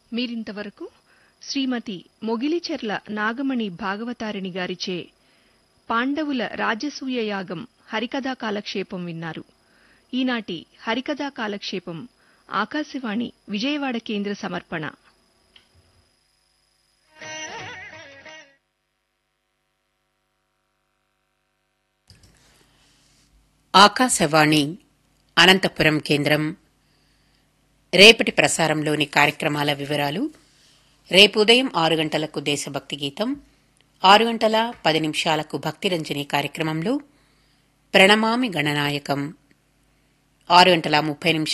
మీరింతవరకు శ్రీమతి మొగిలిచెర్ల నాగమణి భాగవతారిణి గారిచే పాండవుల రాజసూయ యాగం హరికథా కాలక్షేపం విన్నారు ఈనాటి హరికథా కాలక్షేపం ఆకాశవాణి విజయవాడ కేంద్ర సమర్పణ ఆకాశవాణి అనంతపురం కేంద్రం రేపటి ప్రసారంలోని కార్యక్రమాల వివరాలు రేపు ఉదయం ఆరు గంటలకు దేశభక్తి గీతం ఆరు గంటల పది నిమిషాలకు భక్తిరంజని కార్యక్రమంలో ప్రణమామి గణనాయకం ఆరు గంటల ముప్పై నిమిషాలు